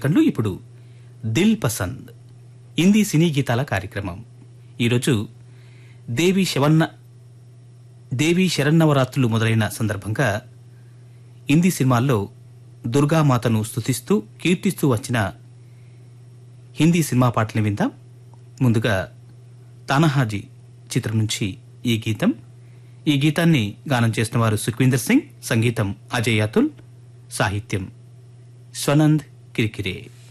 సెకండ్లు ఇప్పుడు దిల్ పసంద్ హిందీ సినీ గీతాల కార్యక్రమం ఈరోజు దేవి శవన్న దేవి శరన్నవరాత్రులు మొదలైన సందర్భంగా హిందీ సినిమాల్లో దుర్గామాతను స్తుతిస్తూ కీర్తిస్తూ వచ్చిన హిందీ సినిమా పాటల్ని విందాం ముందుగా తానహాజీ చిత్రం నుంచి ఈ గీతం ఈ గీతాన్ని గానం చేసిన వారు సుఖ్వీందర్ సింగ్ సంగీతం అజయ్ అతుల్ సాహిత్యం స్వనంద్ కిరికిరే